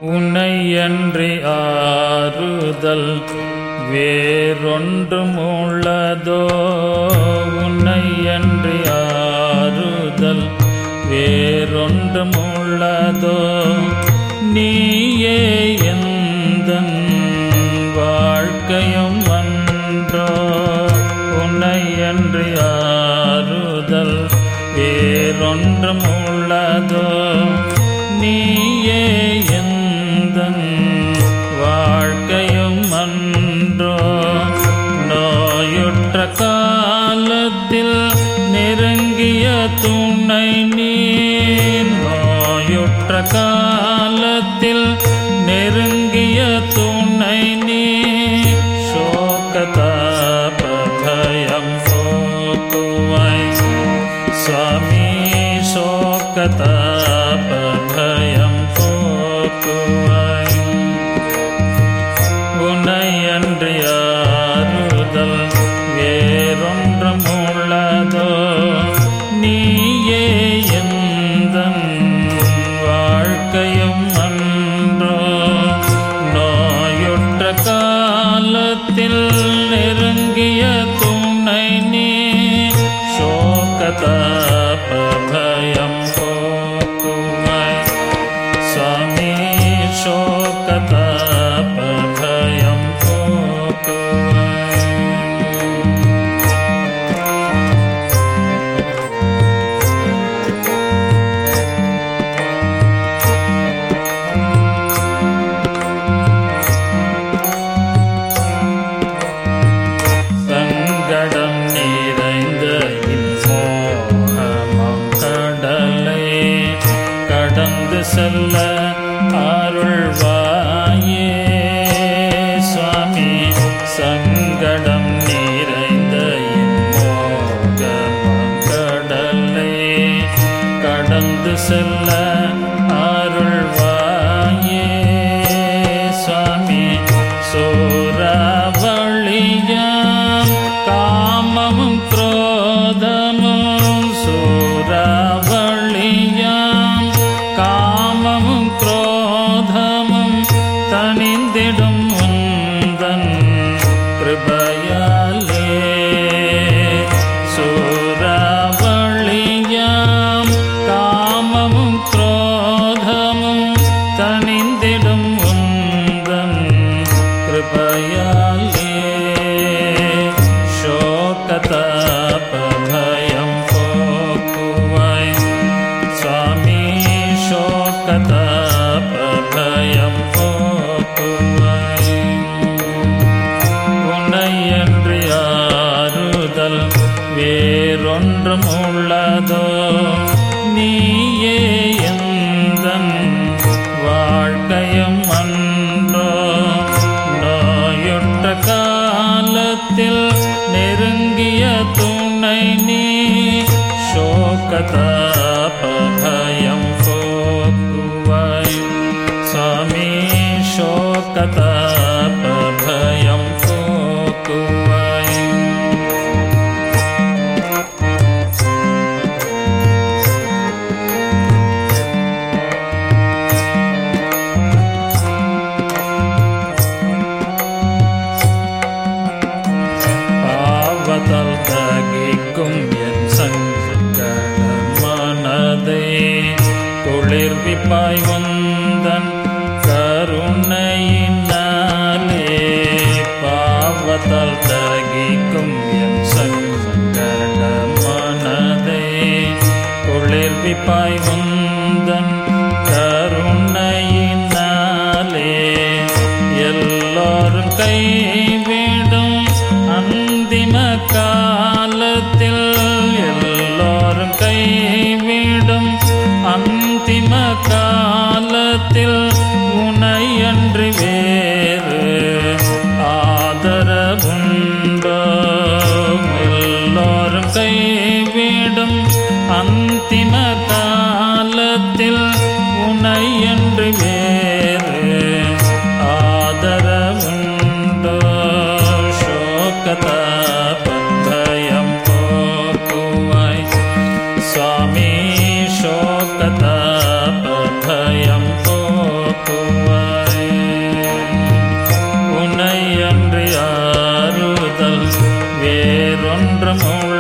உன்னையன்றி ஆறுதல் வேறொன்றும் உள்ளதோ உன்னையன்றி ஆறுதல் வேறொன்றும் உள்ளதோ நீயே எந்தன் வாழ்க்கையும் அன்றோ உன்னையன்றி ஆறுதல் வேறொன்றும் உள்ளதோ நீயே எந்தன் வாழ்க்கையும் அன்றோ நோயுற்ற காலத்தில் நெருங்கிய துணை நீ நோயுற்ற காலத்தில் நெருங்கிய துணை நீ சோகதாபயம் போக்குவாய் சுவாமி சோகதாபயம் போக்குவாய் உன்னையன்றி ஆறுதல் வேறொன்றும் உள்ளதோ நீயே எந்தன் வாழ்க்கையும் அன்றோ நோயுற்ற காலத்தில் நெருங்கிய துணை நீ சோகதாபயம் போக்குவாய் சுவாமி சோகதாபயம் போக்குவாய் சங்கடம் நிறைந்த இம்மோகமம் கடலை கடந்து செல்ல அருள்வாயே சுவாமி சங்கடம் நிறைந்த இம்மோகமம் கடலை கடந்து செல்ல அருள்வாயே சுவாமி சூறாவளியாம் காமமும் குரோதமும் சூறாவளியாம் காமமும் குரோதமும் தனிந்திடும் உந்தன் கிருபையாலே சூறாவளியாம் காமமும் குரோதமும் தனிந்திடும் உந்தன் கிருபையாலே சோகதாபயம் போக்குவாய் சுவாமி சோகதாபயம் போக்குவாய் உன்னையன்றி ஆறுதல் வேறொன்றும் உள்ளதோ நீயே எந்தன் வாழ்க்கையும் அன்றோ நோயுற்ற காலத்தில் நெருங்கிய துணை நீ சோகதாபயம் போக்குவாய் சுவாமி சோகதாபயம் போக்குவாய் பாவதால் தகிக்கும் என் சங்கட மனதை குளிர்விப்பாய் வந்தன் கருணையினாலே பாவத்தால் தகிக்கும் என் சங்கட மனதை குளிர்விப்பாய் வந்தன் கருணையினாலே எல்லோரும் கைவிடும் அந்திம காலத்தில் எல்லோரும் கைவிடும் அந்திம காலத்தில் உனையன்றி வேறு ஆதரவுண்டோ எல்லோரும் கைவிடும் அந்திம காலத்தில் உனையன்றி வேறு ஆதரவுண்டோ வேறொன்றும்